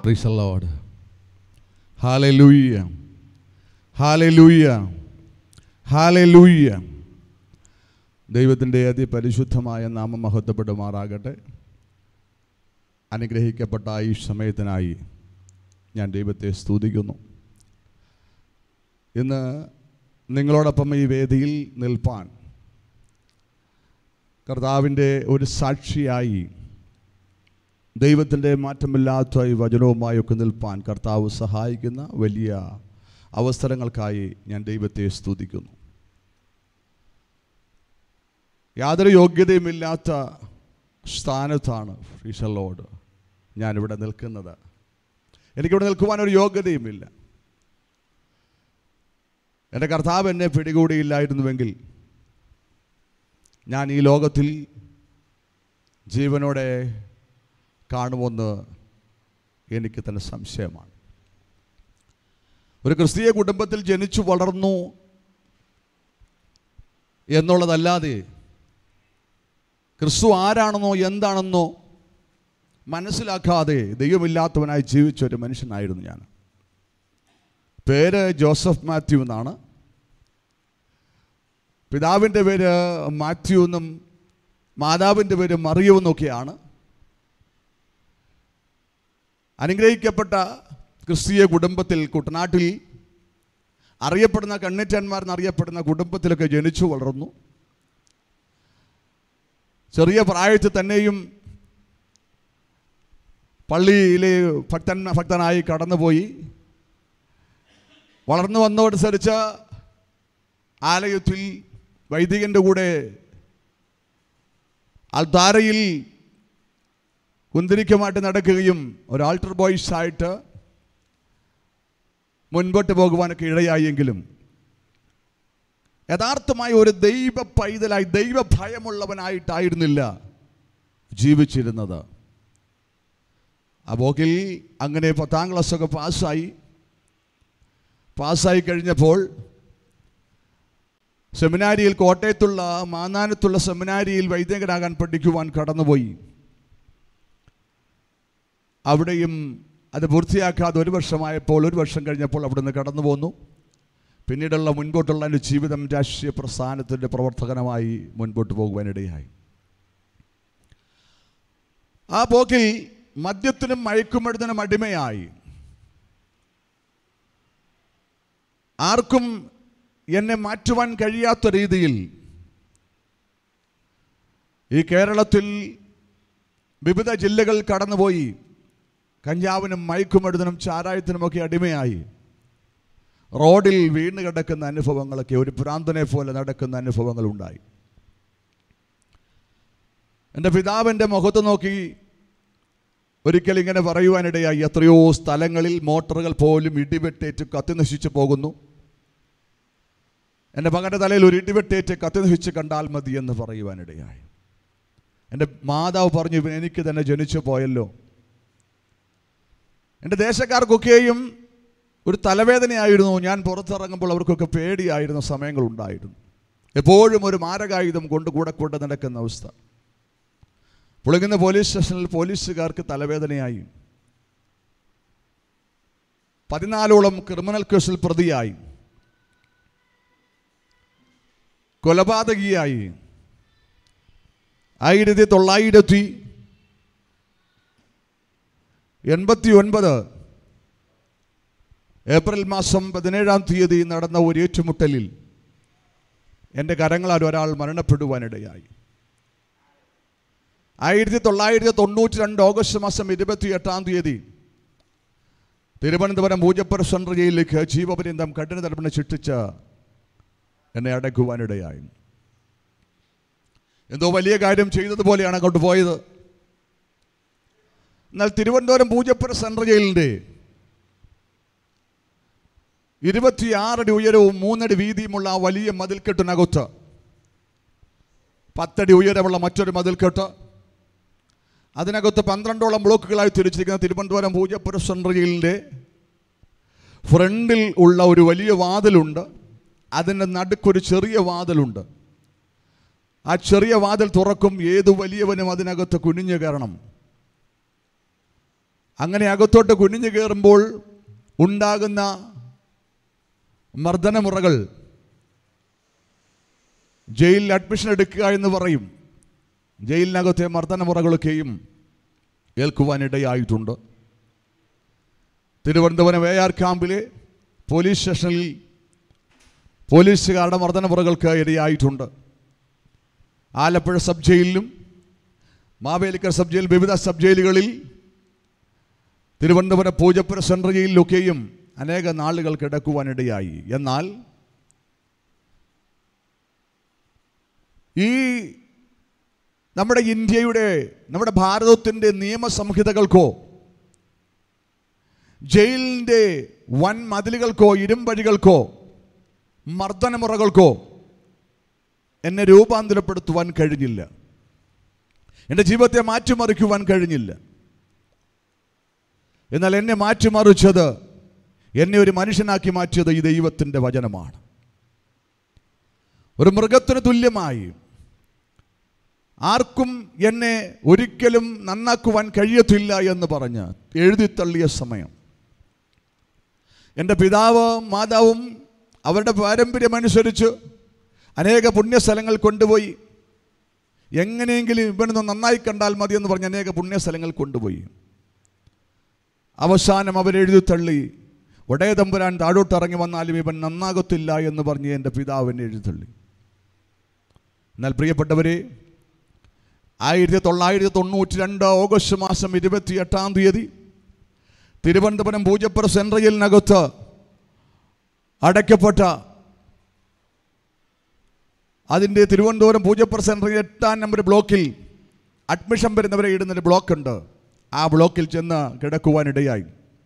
Praise the Lord. Hallelujah. Hallelujah. Hallelujah. ദൈവത്തിൻ്റെ അതിപരിശുദ്ധമായ നാമം മഹത്വപ്പെടുമാറാകട്ടെ അനുഗ്രഹിക്കപ്പെട്ട ഈ സമയത്തിനായി ഞാൻ ദൈവത്തെ സ്തുതിക്കുന്നു ഇന്ന് നിങ്ങളോടൊപ്പം ഈ വേദിയിൽ നിൽപ്പാൻ കർത്താവിൻ്റെ ഒരു സാക്ഷിയായി ദൈവത്തിൻ്റെ മാറ്റമില്ലാത്ത ഈ വചനവുമായൊക്കെ നിൽപ്പാൻ കർത്താവ് സഹായിക്കുന്ന വലിയ അവസരങ്ങൾക്കായി ഞാൻ ദൈവത്തെ സ്തുതിക്കുന്നു യാതൊരു യോഗ്യതയുമില്ലാത്ത സ്ഥാനത്താണ് ഫ്രീഷലോട് ഞാനിവിടെ നിൽക്കുന്നത് എനിക്കിവിടെ നിൽക്കുവാൻ ഒരു യോഗ്യതയുമില്ല എൻ്റെ കർത്താവ് എന്നെ പിടികൂടിയില്ലായിരുന്നുവെങ്കിൽ ഞാൻ ഈ ലോകത്തിൽ ജീവനോടെ കാണുമെന്ന് എനിക്ക് തന്നെ സംശയമാണ് ഒരു ക്രിസ്തീയ കുടുംബത്തിൽ ജനിച്ചു വളർന്നു എന്നുള്ളതല്ലാതെ ക്രിസ്തു ആരാണെന്നോ എന്താണെന്നോ മനസ്സിലാക്കാതെ ദൈവമില്ലാത്തവനായി ജീവിച്ച ഒരു മനുഷ്യനായിരുന്നു ഞാൻ പേര് ജോസഫ് മാത്യു എന്നാണ് പിതാവിൻ്റെ പേര് മാത്യു എന്നും മാതാവിൻ്റെ പേര് മറിയു എന്നൊക്കെയാണ് അനുഗ്രഹിക്കപ്പെട്ട ക്രിസ്തീയ കുടുംബത്തിൽ കുട്ടനാട്ടിൽ അറിയപ്പെടുന്ന കണ്ണിറ്റന്മാർ എന്നറിയപ്പെടുന്ന കുടുംബത്തിലൊക്കെ ജനിച്ചു വളർന്നു ചെറിയ പ്രായത്തിൽ തന്നെയും പള്ളിയിലെ ഭക്തൻ ഭക്തനായി കടന്നുപോയി വളർന്നു വന്നതനുസരിച്ച് ആലയത്തിൽ വൈദികൻ്റെ കൂടെ അൽത്താരയിൽ കുന്തിരിക്കമായിട്ട് നടക്കുകയും ഒരു ആൾട്ടർ ബോയ്സ് ആയിട്ട് മുൻപോട്ട് പോകുവാനൊക്കെ ഇടയായെങ്കിലും യഥാർത്ഥമായ ഒരു ദൈവ പൈതലായി ദൈവ ഭയമുള്ളവനായിട്ടായിരുന്നില്ല ജീവിച്ചിരുന്നത് ആ പോക്കിൽ അങ്ങനെ പത്താം ക്ലാസ്സൊക്കെ പാസ്സായി പാസ്സായി കഴിഞ്ഞപ്പോൾ സെമിനാരിയിൽ കോട്ടയത്തുള്ള മാന്നാനത്തുള്ള സെമിനാരിയിൽ വൈദികനാകാൻ പഠിക്കുവാൻ കടന്നുപോയി അവിടെയും അത് പൂർത്തിയാക്കാതെ ഒരു വർഷമായപ്പോൾ ഒരു വർഷം കഴിഞ്ഞപ്പോൾ അവിടെ നിന്ന് കടന്നു പോന്നു പിന്നീടുള്ള മുൻപോട്ടുള്ള എൻ്റെ ജീവിതം രാഷ്ട്രീയ പ്രസ്ഥാനത്തിൻ്റെ പ്രവർത്തകനുമായി മുൻപോട്ട് പോകുവാനിടയായി ആ പോക്കിൽ മദ്യത്തിനും മയക്കുമരുന്നിനും അടിമയായി ആർക്കും എന്നെ മാറ്റുവാൻ കഴിയാത്ത രീതിയിൽ ഈ കേരളത്തിൽ വിവിധ ജില്ലകൾ കടന്നുപോയി കഞ്ചാവിനും മയക്കുമരുന്നിനും ചാരായത്തിനുമൊക്കെ അടിമയായി റോഡിൽ വീണ് കിടക്കുന്ന അനുഭവങ്ങളൊക്കെ ഒരു ഭ്രാന്തനെ പോലെ നടക്കുന്ന അനുഭവങ്ങൾ ഉണ്ടായി എൻ്റെ പിതാവിൻ്റെ മുഖത്ത് നോക്കി ഒരിക്കൽ ഇങ്ങനെ പറയുവാനിടയായി എത്രയോ സ്ഥലങ്ങളിൽ മോട്ടറുകൾ പോലും ഇടിവെട്ടേറ്റ് കത്തിനശിച്ചു പോകുന്നു എൻ്റെ മകൻ്റെ തലയിൽ ഒരു ഇടിവെട്ടേറ്റ് കത്തിനശിച്ച് കണ്ടാൽ മതി എന്ന് പറയുവാനിടയായി എൻ്റെ മാതാവ് പറഞ്ഞു "ഇവൻ എനിക്ക് തന്നെ ജനിച്ചു പോയല്ലോ എൻ്റെ ദേശക്കാർക്കൊക്കെയും ഒരു തലവേദനയായിരുന്നു ഞാൻ പുറത്തിറങ്ങുമ്പോൾ അവർക്കൊക്കെ പേടിയായിരുന്ന സമയങ്ങളുണ്ടായിരുന്നു എപ്പോഴും ഒരു മാരകായുധം കൊണ്ട് കൂടെ കൊണ്ട് നടക്കുന്ന അവസ്ഥ പുളിങ്ങുന്ന പോലീസ് സ്റ്റേഷനിൽ പോലീസുകാർക്ക് തലവേദനയായി പതിനാലോളം ക്രിമിനൽ കേസിൽ പ്രതിയായി കൊലപാതകിയായി ആയിരത്തി തൊള്ളായിരത്തി എൺപത്തി ഒൻപത് ഏപ്രിൽ മാസം പതിനേഴാം തീയതി നടന്ന ഒരു ഏറ്റുമുട്ടലിൽ എൻ്റെ കരങ്ങളാൽ ഒരാൾ മരണപ്പെടുവാനിടയായി ആയിരത്തി തൊള്ളായിരത്തി തൊണ്ണൂറ്റി രണ്ട് ഓഗസ്റ്റ് മാസം ഇരുപത്തി എട്ടാം തീയതി തിരുവനന്തപുരം പൂജപ്പുര സെൻട്രൽ ജയിലിലേക്ക് ജീവപര്യന്തം കഠിന തരപ്പിനെ ശിക്ഷിച്ച് എന്നെ അടയ്ക്കുവാനിടയായി എന്തോ വലിയ കാര്യം ചെയ്തതുപോലെയാണ് അങ്ങോട്ട് പോയത് എന്നാൽ തിരുവനന്തപുരം പൂജപ്പുര സെൻട്രൽ ജയിലിൻ്റെ ഇരുപത്തിയാറടി ഉയരവും മൂന്നടി വീതിയുമുള്ള ആ വലിയ മതിൽക്കെട്ടിനകത്ത് പത്തടി ഉയരമുള്ള മറ്റൊരു മതിൽക്കെട്ട് അതിനകത്ത് പന്ത്രണ്ടോളം ബ്ലോക്കുകളായി തിരിച്ചിരിക്കുന്ന തിരുവനന്തപുരം പൂജപ്പുര സെൻട്രൽ ജയിലിൻ്റെ ഫ്രണ്ടിൽ ഉള്ള ഒരു വലിയ വാതിലുണ്ട് അതിൻ്റെ നടുക്കൊരു ചെറിയ വാതിലുണ്ട് ആ ചെറിയ വാതിൽ തുറക്കും ഏതു വലിയവനും അതിനകത്ത് കുനിഞ്ഞു കയറണം അങ്ങനെ അകത്തോട്ട് കുനിഞ്ഞു കയറുമ്പോൾ ഉണ്ടാകുന്ന മർദ്ദനമുറകൾ ജയിലിൽ അഡ്മിഷൻ എടുക്കുക എന്ന് പറയും ജയിലിനകത്തെ മർദ്ദനമുറകളൊക്കെയും ഏൽക്കുവാനിടയായിട്ടുണ്ട് തിരുവനന്തപുരം എ ആർ ക്യാമ്പിലെ പോലീസ് സ്റ്റേഷനിൽ പോലീസുകാരുടെ മർദ്ദനമുറകൾക്ക് ഇരയായിട്ടുണ്ട് ആലപ്പുഴ സബ് ജയിലിലും മാവേലിക്കർ സബ് ജയിൽ വിവിധ സബ് ജയിലുകളിൽ തിരുവനന്തപുരം പൂജപ്പുര സെൻട്രൽ ജയിലിലൊക്കെയും അനേക നാളുകൾ കിടക്കുവാനിടയായി എന്നാൽ ഈ നമ്മുടെ ഇന്ത്യയുടെ നമ്മുടെ ഭാരതത്തിൻ്റെ നിയമസംഹിതകൾക്കോ ജയിലിൻ്റെ വൻ മതിലുകൾക്കോ ഇരുമ്പഴികൾക്കോ മർദ്ദനമുറകൾക്കോ എന്നെ രൂപാന്തരപ്പെടുത്തുവാൻ കഴിഞ്ഞില്ല എൻ്റെ ജീവിതത്തെ മാറ്റിമറിക്കുവാൻ കഴിഞ്ഞില്ല എന്നാൽ എന്നെ മാറ്റിമറിച്ചത് എന്നെ ഒരു മനുഷ്യനാക്കി മാറ്റിയത് ഈ ദൈവത്തിൻ്റെ വചനമാണ് ഒരു മൃഗത്തിന് തുല്യമായി ആർക്കും എന്നെ ഒരിക്കലും നന്നാക്കുവാൻ കഴിയത്തില്ല എന്ന് പറഞ്ഞ് എഴുതിത്തള്ളിയ സമയം എൻ്റെ പിതാവ് മാതാവും അവരുടെ പാരമ്പര്യമനുസരിച്ച് അനേക പുണ്യസ്ഥലങ്ങൾ കൊണ്ടുപോയി എങ്ങനെയെങ്കിലും ഇവനൊന്ന് നന്നായി കണ്ടാൽ മതി എന്ന് പറഞ്ഞ് അനേക പുണ്യസ്ഥലങ്ങൾ കൊണ്ടുപോയി അവസാനം അവരെഴുതി തള്ളി ഒടേ തമ്പുരാൻ താഴോട്ട് ഇറങ്ങി വന്നാലും ഇവൻ നന്നാകത്തില്ല എന്ന് പറഞ്ഞ് എൻ്റെ പിതാവിനെ എഴുതി തള്ളി എന്നാൽ പ്രിയപ്പെട്ടവരെ ആയിരത്തി തൊള്ളായിരത്തി തൊണ്ണൂറ്റി രണ്ട് ഓഗസ്റ്റ് മാസം ഇരുപത്തി എട്ടാം തീയതി തിരുവനന്തപുരം പൂജപ്പുര സെൻട്രൽ ജയിലിനകത്ത് അടയ്ക്കപ്പെട്ട അതിൻ്റെ തിരുവനന്തപുരം പൂജപ്പുര സെൻട്രൽ എട്ടാം നമ്പർ ബ്ലോക്കിൽ അഡ്മിഷൻ വരുന്നവരെ ഇടുന്നൊരു ബ്ലോക്കുണ്ട് ആ ബ്ലോക്കിൽ ചെന്ന് കിടക്കുവാനിടയായി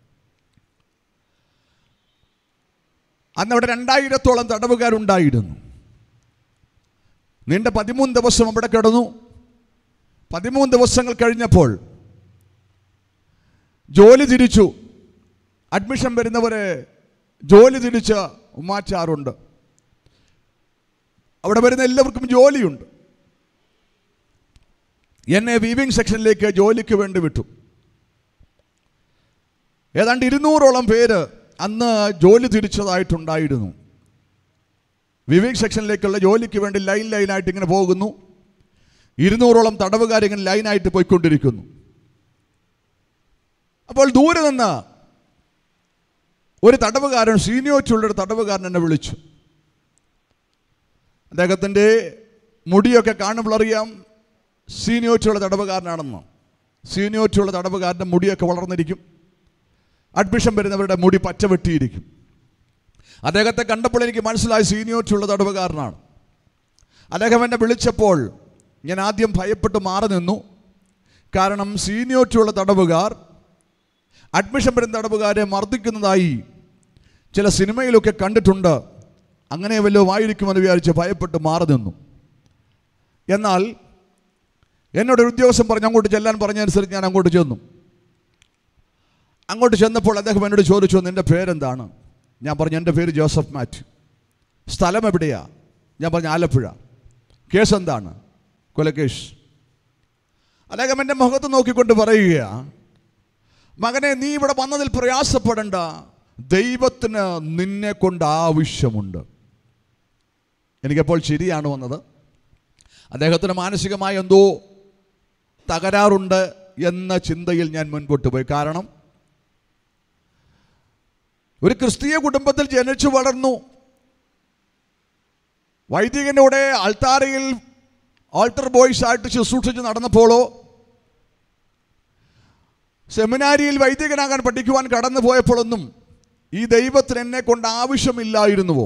അന്ന് അവിടെ രണ്ടായിരത്തോളം തടവുകാരുണ്ടായിരുന്നു നീണ്ട പതിമൂന്ന് ദിവസം അവിടെ കിടന്നു പതിമൂന്ന് ദിവസങ്ങൾ കഴിഞ്ഞപ്പോൾ ജോലി തിരിച്ചു അഡ്മിഷൻ വരുന്നവരെ ജോലി തിരിച്ച് മാറ്റാറുണ്ട് അവിടെ വരുന്ന എല്ലാവർക്കും ജോലിയുണ്ട് എന്നെ വീവിംഗ് സെക്ഷനിലേക്ക് ജോലിക്ക് വേണ്ടി വിട്ടു ഏതാണ്ട് ഇരുന്നൂറോളം പേര് അന്ന് ജോലി തിരിച്ചതായിട്ടുണ്ടായിരുന്നു വിവേക് സെക്ഷനിലേക്കുള്ള ജോലിക്ക് വേണ്ടി ലൈൻ ലൈനായിട്ട് ഇങ്ങനെ പോകുന്നു ഇരുന്നൂറോളം തടവുകാരിങ്ങനെ ലൈനായിട്ട് പോയിക്കൊണ്ടിരിക്കുന്നു അപ്പോൾ ദൂരെ നിന്ന് ഒരു തടവുകാരൻ സീനിയോച്ചുള്ളൊരു തടവുകാരൻ എന്നെ വിളിച്ചു അദ്ദേഹത്തിൻ്റെ മുടിയൊക്കെ കാണുമ്പോൾ അറിയാം സീനിയോറ്റുള്ള തടവുകാരനാണെന്ന് സീനിയോറ്റുള്ള തടവുകാരൻ്റെ മുടിയൊക്കെ വളർന്നിരിക്കും അഡ്മിഷൻ വരുന്നവരുടെ മുടി പച്ച വെട്ടിയിരിക്കും അദ്ദേഹത്തെ കണ്ടപ്പോൾ എനിക്ക് മനസ്സിലായി സീനിയോറ്റുള്ള തടവുകാരനാണ് അദ്ദേഹം എന്നെ വിളിച്ചപ്പോൾ ഞാൻ ആദ്യം ഭയപ്പെട്ട് മാറി നിന്നു കാരണം സീനിയോറ്റുള്ള തടവുകാർ അഡ്മിഷൻ വരുന്ന തടവുകാരെ മർദ്ദിക്കുന്നതായി ചില സിനിമയിലൊക്കെ കണ്ടിട്ടുണ്ട് അങ്ങനെ വല്ലതും ആയിരിക്കുമെന്ന് വിചാരിച്ച് ഭയപ്പെട്ട് മാറി നിന്നു എന്നാൽ എന്നോട് ഒരു ഉദ്യോഗസ്ഥൻ പറഞ്ഞു അങ്ങോട്ട് ചെല്ലാൻ പറഞ്ഞതനുസരിച്ച് ഞാൻ അങ്ങോട്ട് ചെന്നു അങ്ങോട്ട് ചെന്നപ്പോൾ അദ്ദേഹം എന്നോട് ചോദിച്ചു നിൻ്റെ പേരെന്താണ് ഞാൻ പറഞ്ഞു എൻ്റെ പേര് ജോസഫ് മാത്യു സ്ഥലം എവിടെയാ ഞാൻ പറഞ്ഞു ആലപ്പുഴ കേസ് എന്താണ് കൊലക്കേസ് അദ്ദേഹം എൻ്റെ മുഖത്ത് നോക്കിക്കൊണ്ട് പറയുക മകനെ നീ ഇവിടെ വന്നതിൽ പ്രയാസപ്പെടണ്ട ദൈവത്തിന് നിന്നെ കൊണ്ട് ആവശ്യമുണ്ട് എനിക്കപ്പോൾ ശരിയാണ് വന്നത് അദ്ദേഹത്തിന് മാനസികമായ എന്തോ തകരാറുണ്ട് എന്ന ചിന്തയിൽ ഞാൻ മുൻപോട്ട് പോയി കാരണം ഒരു ക്രിസ്തീയ കുടുംബത്തിൽ ജനിച്ചു വളർന്നു വൈദികൻ്റെ കൂടെ അൾത്താരയിൽ ആൾട്ടർ ബോയ്സ് ആയിട്ട് ശുശ്രൂഷിച്ച് നടന്നപ്പോഴോ സെമിനാരിയിൽ വൈദികനാകാൻ പഠിക്കുവാൻ കടന്നു പോയപ്പോഴൊന്നും ഈ ദൈവത്തിന് എന്നെ കൊണ്ട് ആവശ്യമില്ലായിരുന്നുവോ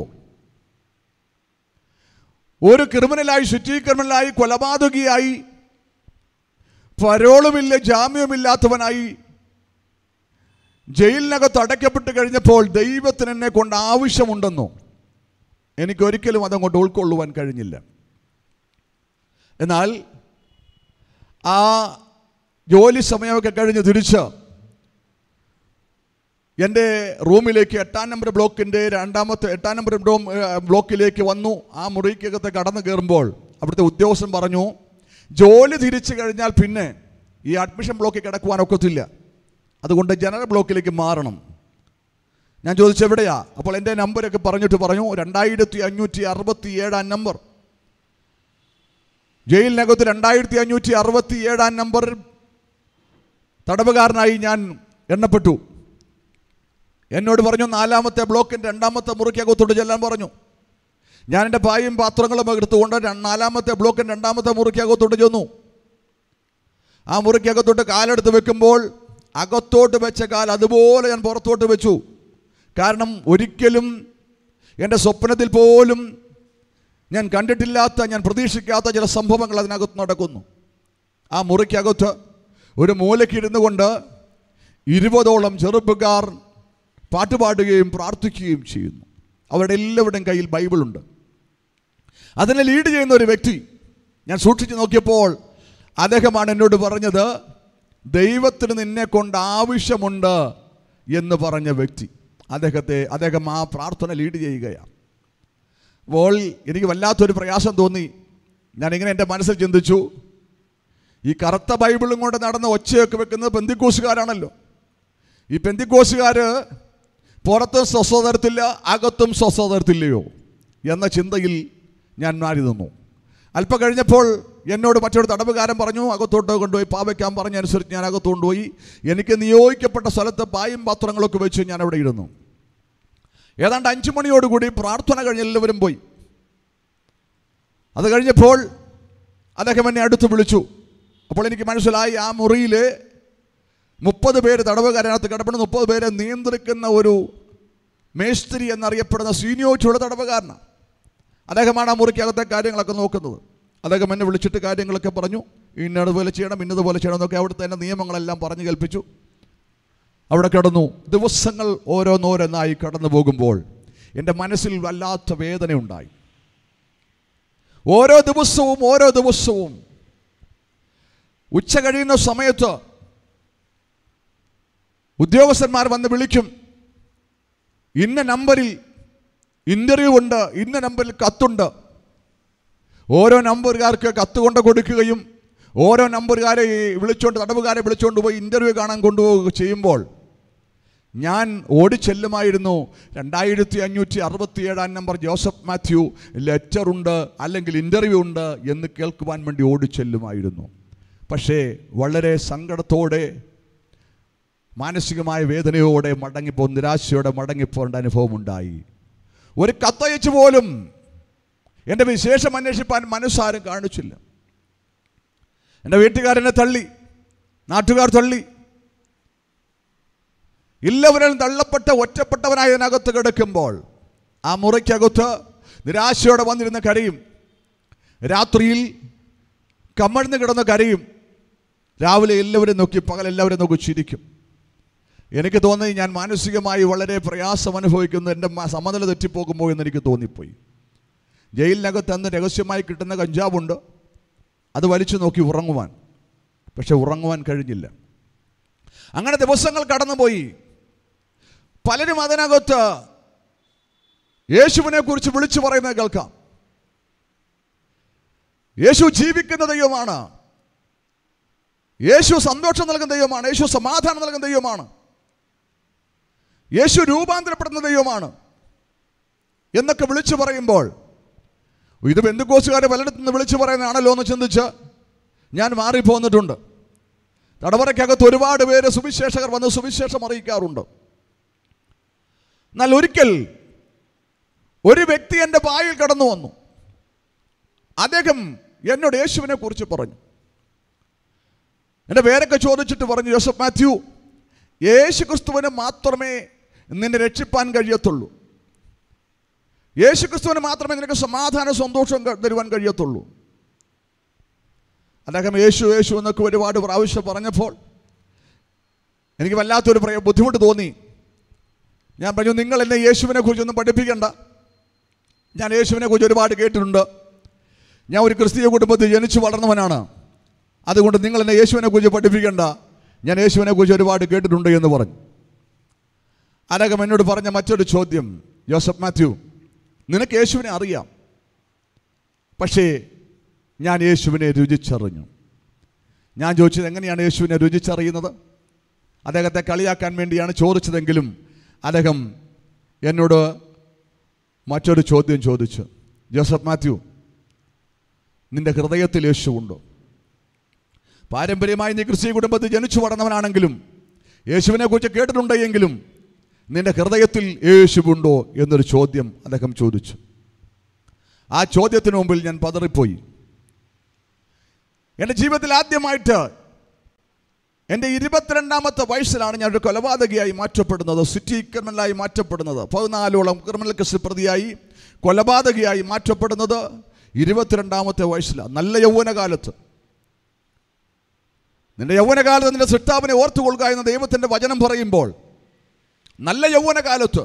ഒരു ക്രിമിനലായി സിറ്റി ക്രിമിനലായി കൊലപാതകിയായി പരോളുമില്ല ജാമ്യമില്ലാത്തവനായി ജയിലിനകത്ത് അടയ്ക്കപ്പെട്ട് കഴിഞ്ഞപ്പോൾ ദൈവത്തിന് എന്നെ കൊണ്ട് ആവശ്യമുണ്ടെന്നോ എനിക്കൊരിക്കലും അതങ്ങോട്ട് ഉൾക്കൊള്ളുവാൻ കഴിഞ്ഞില്ല എന്നാൽ ആ ജോലി സമയമൊക്കെ കഴിഞ്ഞ് തിരിച്ച് എൻ്റെ റൂമിലേക്ക് എട്ടാം നമ്പർ ബ്ലോക്കിൻ്റെ രണ്ടാമത്തെ എട്ടാം നമ്പർ ഡോം ബ്ലോക്കിലേക്ക് വന്നു ആ മുറിക്കകത്ത് കടന്നു കയറുമ്പോൾ അവിടുത്തെ ഉദ്യോഗസ്ഥൻ പറഞ്ഞു ജോലി തിരിച്ചു കഴിഞ്ഞാൽ പിന്നെ ഈ അഡ്മിഷൻ ബ്ലോക്കിൽ കിടക്കുവാൻ ഒക്കത്തില്ല അതുകൊണ്ട് ജനറൽ ബ്ലോക്കിലേക്ക് മാറണം ഞാൻ ചോദിച്ചു എവിടെയാ അപ്പോൾ എൻ്റെ നമ്പരൊക്കെ പറഞ്ഞിട്ട് പറഞ്ഞു രണ്ടായിരത്തി അഞ്ഞൂറ്റി അറുപത്തി ഏഴാം നമ്പർ ജയിലിനകത്ത് രണ്ടായിരത്തി അഞ്ഞൂറ്റി അറുപത്തി ഏഴാം നമ്പർ തടവുകാരനായി ഞാൻ എണ്ണപ്പെട്ടു എന്നോട് പറഞ്ഞു നാലാമത്തെ ബ്ലോക്കിൻ്റെ രണ്ടാമത്തെ മുറിക്കകത്തോട്ട് ചെല്ലാൻ പറഞ്ഞു ഞാൻ എൻ്റെ പായും പാത്രങ്ങളും എടുത്തുകൊണ്ട് ര- നാലാമത്തെ ബ്ലോക്കിൻ്റെ രണ്ടാമത്തെ മുറിക്കകത്തോട്ട് ചെന്നു ആ മുറിക്കകത്തോട്ട് കാലെടുത്ത് വെക്കുമ്പോൾ അകത്തോട്ട് വെച്ച കാൽ അതുപോലെ ഞാൻ പുറത്തോട്ട് വെച്ചു കാരണം ഒരിക്കലും എൻ്റെ സ്വപ്നത്തിൽ പോലും ഞാൻ കണ്ടിട്ടില്ലാത്ത ഞാൻ പ്രതീക്ഷിക്കാത്ത ചില സംഭവങ്ങൾ അതിനകത്ത് നടക്കുന്നു ആ മുറിക്കകത്ത് ഒരു മൂലയ്ക്കിരുന്നു കൊണ്ട് ഇരുപതോളം ചെറുപ്പക്കാർ പാട്ടുപാടുകയും പ്രാർത്ഥിക്കുകയും ചെയ്യുന്നു അവരുടെ എല്ലാവരുടെയും കയ്യിൽ ബൈബിളുണ്ട് അതിനെ ലീഡ് ചെയ്യുന്ന ഒരു വ്യക്തി ഞാൻ സൂക്ഷിച്ചു നോക്കിയപ്പോൾ അദ്ദേഹമാണ് എന്നോട് പറഞ്ഞത് ദൈവത്തിന് നിന്നെ കൊണ്ട് ആവശ്യമുണ്ട് എന്ന് പറഞ്ഞ വ്യക്തി അദ്ദേഹത്തെ അദ്ദേഹം ആ പ്രാർത്ഥന ലീഡ് ചെയ്യുകയാണ് അപ്പോൾ എനിക്ക് വല്ലാത്തൊരു പ്രയാസം തോന്നി ഞാനിങ്ങനെ എൻ്റെ മനസ്സിൽ ചിന്തിച്ചു ഈ കറുത്ത ബൈബിളും കൊണ്ട് നടന്ന ഒച്ചയൊക്കെ വെക്കുന്നത് പെന്തിക്കോസുകാരാണല്ലോ ഈ പെന്തിക്കോസുകാർ പുറത്തും സ്വസ്ഥത തരത്തില്ല അകത്തും സ്വസ്ഥത തരത്തില്ലയോ എന്ന ചിന്തയിൽ ഞാൻ മാറി നിന്നു അല്പം കഴിഞ്ഞപ്പോൾ എന്നോട് മറ്റൊരു തടവുകാരൻ പറഞ്ഞു അകത്തോട്ട് കൊണ്ടുപോയി പാവയ്ക്കാൻ പറഞ്ഞനുസരിച്ച് ഞാൻ അകത്ത് കൊണ്ടുപോയി എനിക്ക് നിയോഗിക്കപ്പെട്ട സ്ഥലത്ത് പായും പാത്രങ്ങളൊക്കെ വെച്ച് ഞാൻ അവിടെ ഇരുന്നു ഏതാണ്ട് അഞ്ചു മണിയോടുകൂടി പ്രാർത്ഥന കഴിഞ്ഞ് എല്ലാവരും പോയി അത് കഴിഞ്ഞപ്പോൾ അദ്ദേഹം എന്നെ അടുത്ത് വിളിച്ചു അപ്പോൾ എനിക്ക് മനസ്സിലായി ആ മുറിയിൽ മുപ്പത് പേര് തടവുകാരനകത്ത് കിടപ്പുണ്ട് മുപ്പത് പേരെ നിയന്ത്രിക്കുന്ന ഒരു മേസ്ത്രി എന്നറിയപ്പെടുന്ന സീനിയോച്ചുള്ള തടവുകാരനാണ് അദ്ദേഹമാണ് ആ മുറിക്കകത്തെ കാര്യങ്ങളൊക്കെ നോക്കുന്നത് അദ്ദേഹം എന്നെ വിളിച്ചിട്ട് കാര്യങ്ങളൊക്കെ പറഞ്ഞു ഇന്നതുപോലെ ചെയ്യണം ഇന്നതുപോലെ ചെയ്യണം എന്നൊക്കെ അവിടുത്തെ തന്നെ നിയമങ്ങളെല്ലാം പറഞ്ഞു കേൾപ്പിച്ചു അവിടെ കിടന്നു ദിവസങ്ങൾ ഓരോന്നോരോന്നായി കടന്നു പോകുമ്പോൾ എൻ്റെ മനസ്സിൽ വല്ലാത്ത വേദനയുണ്ടായി ഓരോ ദിവസവും ഓരോ ദിവസവും ഉച്ച കഴിയുന്ന സമയത്ത് ഉദ്യോഗസ്ഥന്മാർ വന്ന് വിളിക്കും ഇന്ന നമ്പറിൽ ഇൻ്റർവ്യൂ ഉണ്ട് ഇന്ന നമ്പറിൽ കത്തുണ്ട് ഓരോ നമ്പറുകാർക്ക് കത്ത് കൊണ്ട് കൊടുക്കുകയും ഓരോ നമ്പറുകാരെ ഈ വിളിച്ചുകൊണ്ട് തടവുകാരെ വിളിച്ചുകൊണ്ട് പോയി ഇൻ്റർവ്യൂ കാണാൻ കൊണ്ടുപോവുക ചെയ്യുമ്പോൾ ഞാൻ ഓടിച്ചെല്ലുമായിരുന്നു രണ്ടായിരത്തി അഞ്ഞൂറ്റി അറുപത്തി ഏഴാം നമ്പർ ജോസഫ് മാത്യു ലെറ്റർ ഉണ്ട് അല്ലെങ്കിൽ ഇൻ്റർവ്യൂ ഉണ്ട് എന്ന് കേൾക്കുവാൻ വേണ്ടി ഓടിച്ചെല്ലുമായിരുന്നു പക്ഷേ വളരെ സങ്കടത്തോടെ മാനസികമായ വേദനയോടെ മടങ്ങിപ്പോ നിരാശയോടെ മടങ്ങിപ്പോകേണ്ട അനുഭവം ഉണ്ടായി ഒരു കത്തയച്ച് പോലും എൻ്റെ വിശേഷം അന്വേഷിപ്പാൻ മനസ്സാരും കാണിച്ചില്ല എൻ്റെ വീട്ടുകാരനെ തള്ളി നാട്ടുകാർ തള്ളി എല്ലാവരും തള്ളപ്പെട്ട ഒറ്റപ്പെട്ടവനായി അതിനകത്ത് കിടക്കുമ്പോൾ ആ മുറിക്കകത്ത് നിരാശയോടെ വന്നിരുന്ന് കരയും രാത്രിയിൽ കമഴ്ന്ന് കിടന്ന് കരയും രാവിലെ എല്ലാവരും നോക്കി പകൽ എല്ലാവരും നോക്കി ചിരിക്കും എനിക്ക് തോന്നി ഞാൻ മാനസികമായി വളരെ പ്രയാസം അനുഭവിക്കുന്നു എൻ്റെ മ- സമനില തെറ്റിപ്പോകുമ്പോൾ എന്ന് എനിക്ക് തോന്നിപ്പോയി ജയിലിനകത്ത് അന്ന് രഹസ്യമായി കിട്ടുന്ന കഞ്ചാവുണ്ട് അത് വലിച്ചു നോക്കി ഉറങ്ങുവാൻ പക്ഷെ ഉറങ്ങുവാൻ കഴിഞ്ഞില്ല അങ്ങനെ ദിവസങ്ങൾ കടന്നുപോയി പലരും അതിനകത്ത് യേശുവിനെ കുറിച്ച് വിളിച്ചു പറയുന്നത് കേൾക്കാം യേശു ജീവിക്കുന്ന ദൈവമാണ് യേശു സന്തോഷം നൽകുന്ന ദൈവമാണ് യേശു സമാധാനം നൽകുന്ന ദൈവമാണ് യേശു രൂപാന്തരപ്പെടുന്ന ദൈവമാണ് എന്നൊക്കെ വിളിച്ചു പറയുമ്പോൾ ഇത് ബന്ധുക്കോസുകാരെ പലയിടത്തു നിന്ന് വിളിച്ചു പറയുന്നതാണല്ലോ എന്ന് ചിന്തിച്ച് ഞാൻ മാറിപ്പോന്നിട്ടുണ്ട് തടവറയ്ക്കകത്ത് ഒരുപാട് പേര് സുവിശേഷകർ വന്ന് സുവിശേഷം അറിയിക്കാറുണ്ട് എന്നാൽ ഒരിക്കൽ ഒരു വ്യക്തി എൻ്റെ പായിൽ കടന്നു വന്നു അദ്ദേഹം എന്നോട് യേശുവിനെ കുറിച്ച് പറഞ്ഞു എൻ്റെ പേരൊക്കെ ചോദിച്ചിട്ട് പറഞ്ഞു ജോസഫ് മാത്യു യേശു ക്രിസ്തുവിന് മാത്രമേ നിന്നെ രക്ഷിപ്പാൻ കഴിയത്തുള്ളൂ യേശു ക്രിസ്തുവിന് മാത്രമേ നിനക്ക് സമാധാന സന്തോഷം ക- തരുവാൻ കഴിയത്തുള്ളൂ അദ്ദേഹം യേശു യേശു എന്നൊക്കെ ഒരുപാട് പ്രാവശ്യം പറഞ്ഞപ്പോൾ എനിക്ക് വല്ലാത്തൊരു പ്രയ ബുദ്ധിമുട്ട് തോന്നി ഞാൻ പറഞ്ഞു നിങ്ങൾ എന്നെ യേശുവിനെ കുറിച്ചൊന്നും പഠിപ്പിക്കണ്ട ഞാൻ യേശുവിനെ കുറിച്ച് ഒരുപാട് കേട്ടിട്ടുണ്ട് ഞാൻ ഒരു ക്രിസ്തീയ കുടുംബത്തിൽ ജനിച്ചു വളർന്നവനാണ് അതുകൊണ്ട് നിങ്ങൾ എന്നെ യേശുവിനെ കുറിച്ച് പഠിപ്പിക്കണ്ട ഞാൻ യേശുവിനെ കുറിച്ച് ഒരുപാട് കേട്ടിട്ടുണ്ട് എന്ന് പറഞ്ഞു അദ്ദേഹം എന്നോട് പറഞ്ഞ മറ്റൊരു ചോദ്യം ജോസഫ് മാത്യു നിനക്ക് യേശുവിനെ അറിയാം പക്ഷേ ഞാൻ യേശുവിനെ രുചിച്ചറിഞ്ഞു ഞാൻ ചോദിച്ചത് എങ്ങനെയാണ് യേശുവിനെ രുചിച്ചറിയുന്നത് അദ്ദേഹത്തെ കളിയാക്കാൻ വേണ്ടിയാണ് ചോദിച്ചതെങ്കിലും അദ്ദേഹം എന്നോട് മറ്റൊരു ചോദ്യം ചോദിച്ചു ജോസഫ് മാത്യു നിന്റെ ഹൃദയത്തിൽ യേശുവുണ്ടോ പാരമ്പര്യമായി നീ ക്രിസ്തീയ കുടുംബത്തിൽ ജനിച്ചു വളർന്നവനാണെങ്കിലും യേശുവിനെ കുറിച്ച് കേട്ടിട്ടുണ്ടെങ്കിലും നിന്റെ ഹൃദയത്തിൽ യേശുവുണ്ടോ എന്നൊരു ചോദ്യം അദ്ദേഹം ചോദിച്ചു ആ ചോദ്യത്തിന് മുമ്പിൽ ഞാൻ പതറിപ്പോയി എൻ്റെ ജീവിതത്തിൽ ആദ്യമായിട്ട് എൻ്റെ ഇരുപത്തിരണ്ടാമത്തെ വയസ്സിലാണ് ഞാൻ ഒരു കൊലപാതകയായി മാറ്റപ്പെടുന്നത് സിറ്റി ക്രിമിനലായി മാറ്റപ്പെടുന്നത് പതിനാലോളം ക്രിമിനൽ കേസ് പ്രതിയായി കൊലപാതകയായി മാറ്റപ്പെടുന്നത് ഇരുപത്തിരണ്ടാമത്തെ വയസ്സിലാണ് നല്ല യൗവനകാലത്ത് നിന്റെ യൗവനകാലത്ത് നിന്റെ സൃഷ്ടാവിനെ ഓർത്തുകൊള്ളുക എന്ന ദൈവത്തിൻ്റെ വചനം പറയുമ്പോൾ നല്ല യൗവനകാലത്ത്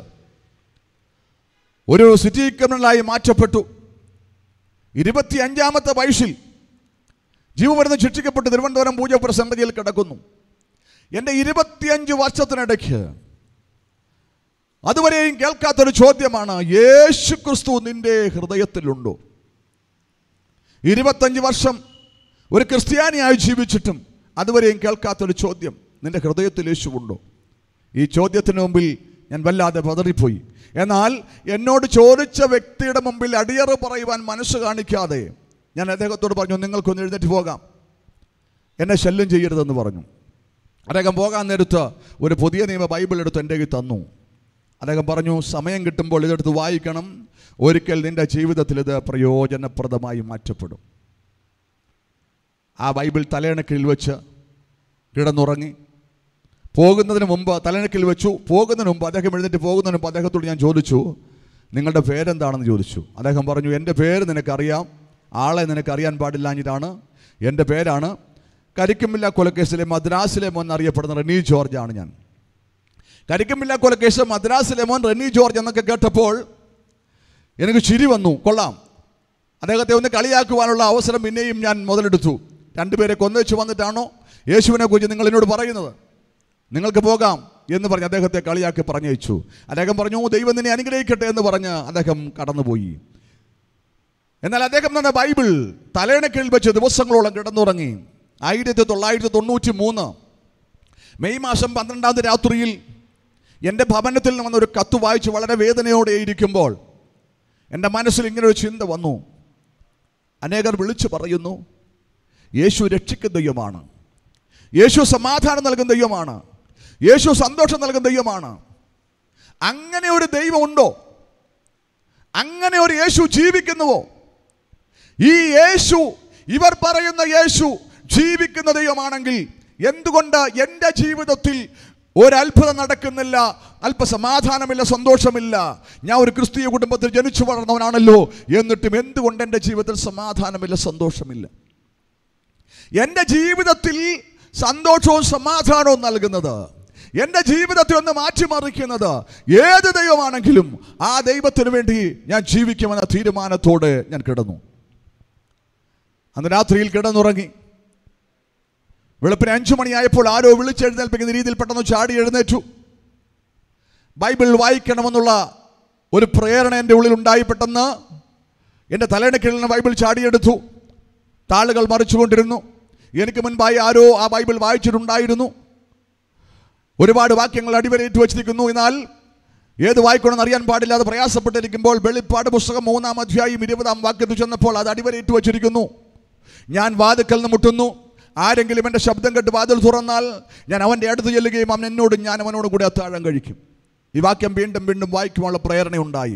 ഒരു സിറ്റി ക്രിമിനലായി മാറ്റപ്പെട്ടു ഇരുപത്തി അഞ്ചാമത്തെ വയസ്സിൽ ജീവമരുന്ന് ശിക്ഷിക്കപ്പെട്ട് തിരുവനന്തപുരം പൂജപ്പുര സമിതിയിൽ കിടക്കുന്നു എൻ്റെ ഇരുപത്തിയഞ്ച് വർഷത്തിനിടയ്ക്ക് അതുവരെയും കേൾക്കാത്തൊരു ചോദ്യമാണ് യേശു ക്രിസ്തു നിന്റെ ഹൃദയത്തിലുണ്ടോ ഇരുപത്തഞ്ച് വർഷം ഒരു ക്രിസ്ത്യാനിയായി ജീവിച്ചിട്ടും അതുവരെയും കേൾക്കാത്തൊരു ചോദ്യം നിന്റെ ഹൃദയത്തിൽ യേശുവുണ്ടോ ഈ ചോദ്യത്തിന് മുമ്പിൽ ഞാൻ വല്ലാതെ പതറിപ്പോയി എന്നാൽ എന്നോട് ചോദിച്ച വ്യക്തിയുടെ മുമ്പിൽ അടിയറ് പറയുവാൻ മനസ്സ് കാണിക്കാതെ ഞാൻ അദ്ദേഹത്തോട് പറഞ്ഞു നിങ്ങൾക്കൊന്ന് എഴുന്നേറ്റ് പോകാം എന്നെ ശല്യം ചെയ്യരുതെന്ന് പറഞ്ഞു അദ്ദേഹം പോകാൻ നേരത്ത് ഒരു പുതിയ നിയമ ബൈബിൾ എടുത്ത് എൻ്റെ കയ്യിൽ തന്നു അദ്ദേഹം പറഞ്ഞു സമയം കിട്ടുമ്പോൾ ഇതെടുത്ത് വായിക്കണം ഒരിക്കൽ നിൻ്റെ ജീവിതത്തിൽ ഇത് പ്രയോജനപ്രദമായി മാറ്റപ്പെടും ആ ബൈബിൾ തലയണക്കിൽ വെച്ച് കിടന്നുറങ്ങി പോകുന്നതിന് മുമ്പ് തലനക്കിൽ വെച്ചു പോകുന്നതിന് മുമ്പ് അദ്ദേഹം എഴുന്നേറ്റ് പോകുന്നതിന് മുമ്പ് അദ്ദേഹത്തോട് ഞാൻ ചോദിച്ചു നിങ്ങളുടെ പേരെന്താണെന്ന് ചോദിച്ചു അദ്ദേഹം പറഞ്ഞു എൻ്റെ പേര് നിനക്കറിയാം ആളെ നിനക്കറിയാൻ പാടില്ലാഞ്ഞിട്ടാണ് എൻ്റെ പേരാണ് കരിക്കുമില്ല കൊലക്കേസിലെ മദ്രാസിലെ മോൻ എന്നറിയപ്പെടുന്ന റെനി ജോർജ് ആണ് ഞാൻ കരിക്കുമില്ല കൊലക്കേസ് മദ്രാസിലെ മോൻ റെനി ജോർജ് എന്നൊക്കെ കേട്ടപ്പോൾ എനിക്ക് ചിരി വന്നു കൊള്ളാം അദ്ദേഹത്തെ ഒന്ന് കളിയാക്കുവാനുള്ള അവസരം പിന്നെയും ഞാൻ മുതലെടുത്തു രണ്ടുപേരെ കൊന്നുവെച്ച് വന്നിട്ടാണോ യേശുവിനെ കുറിച്ച് നിങ്ങൾ എന്നോട് പറയുന്നത് നിങ്ങൾക്ക് പോകാം എന്ന് പറഞ്ഞ് അദ്ദേഹത്തെ കളിയാക്കി പറഞ്ഞയച്ചു അദ്ദേഹം പറഞ്ഞു ദൈവം നിന്നെ അനുഗ്രഹിക്കട്ടെ എന്ന് പറഞ്ഞ് അദ്ദേഹം കടന്നുപോയി എന്നാൽ അദ്ദേഹം തന്ന ബൈബിൾ തലേണക്കിൽ വെച്ച് ദിവസങ്ങളോളം കിടന്നുറങ്ങി ആയിരത്തി തൊള്ളായിരത്തി തൊണ്ണൂറ്റി മൂന്ന് മെയ് മാസം പന്ത്രണ്ടാം തീയതി രാത്രിയിൽ എൻ്റെ ഭവനത്തിൽ നിന്ന് വന്നൊരു കത്ത് വായിച്ച് വളരെ വേദനയോടെ ഇരിക്കുമ്പോൾ എൻ്റെ മനസ്സിൽ ഇങ്ങനെ ഒരു ചിന്ത വന്നു അനേകർ വിളിച്ചു പറയുന്നു യേശു രക്ഷിക്കുന്ന ദൈവമാണ് യേശു സമാധാനം നൽകുന്ന ദൈവമാണ് യേശു സന്തോഷം നൽകുന്ന ദൈവമാണ് അങ്ങനെ ഒരു ദൈവമുണ്ടോ അങ്ങനെ ഒരു യേശു ജീവിക്കുന്നുവോ ഈ യേശു ഇവർ പറയുന്ന യേശു ജീവിക്കുന്ന ദൈവമാണെങ്കിൽ എന്തുകൊണ്ട് എൻ്റെ ജീവിതത്തിൽ ഒരത്ഭുതം നടക്കുന്നില്ല അല്പ സമാധാനമില്ല സന്തോഷമില്ല ഞാൻ ഒരു ക്രിസ്തീയ കുടുംബത്തിൽ ജനിച്ചു വളർന്നവനാണല്ലോ എന്നിട്ടും എന്തുകൊണ്ട് എൻ്റെ ജീവിതത്തിൽ സമാധാനമില്ല സന്തോഷമില്ല എൻ്റെ ജീവിതത്തിൽ സന്തോഷവും സമാധാനവും നൽകുന്നത് എൻ്റെ ജീവിതത്തെ ഒന്ന് മാറ്റിമറിക്കുന്നത് ഏത് ദൈവമാണെങ്കിലും ആ ദൈവത്തിന് വേണ്ടി ഞാൻ ജീവിക്കുമെന്ന തീരുമാനത്തോടെ ഞാൻ കിടന്നു അന്ന് രാത്രിയിൽ കിടന്നുറങ്ങി വെളുപ്പിന് അഞ്ചു മണിയായപ്പോൾ ആരോ വിളിച്ചെഴുന്നേൽപ്പിക്കുന്ന രീതിയിൽ പെട്ടെന്ന് ചാടി എഴുന്നേറ്റു ബൈബിൾ വായിക്കണമെന്നുള്ള ഒരു പ്രേരണ എൻ്റെ ഉള്ളിൽ ഉണ്ടായി പെട്ടെന്ന് എൻ്റെ തലയിണക്കിൽ നിന്ന് ബൈബിൾ ചാടിയെടുത്തു താളുകൾ മറിച്ചുകൊണ്ടിരുന്നു എനിക്ക് മുൻപായി ആരോ ആ ബൈബിൾ വായിച്ചിട്ടുണ്ടായിരുന്നു ഒരുപാട് വാക്യങ്ങൾ അടിവരയിട്ട് വച്ചിരിക്കുന്നു എന്നാൽ ഏത് വായിക്കണമെന്ന് അറിയാൻ പാടില്ലാതെ പ്രയാസപ്പെട്ടിരിക്കുമ്പോൾ വെളിപ്പാട് പുസ്തകം മൂന്നാം അധ്യായം ഇരുപതാം വാക്യത്തിൽ ചെന്നപ്പോൾ അത് അടിവരയിട്ട് വച്ചിരിക്കുന്നു ഞാൻ വാതുക്കൽ നിന്ന് മുട്ടുന്നു ആരെങ്കിലും എൻ്റെ ശബ്ദം കേട്ട് വാതിൽ തുറന്നാൽ ഞാൻ അവൻ്റെ അടുത്ത് ചെല്ലുകയും അവൻ എന്നോടും ഞാൻ അവനോട് കൂടി അത്താഴം കഴിക്കും ഈ വാക്യം വീണ്ടും വീണ്ടും വായിക്കുവാനുള്ള പ്രേരണയുണ്ടായി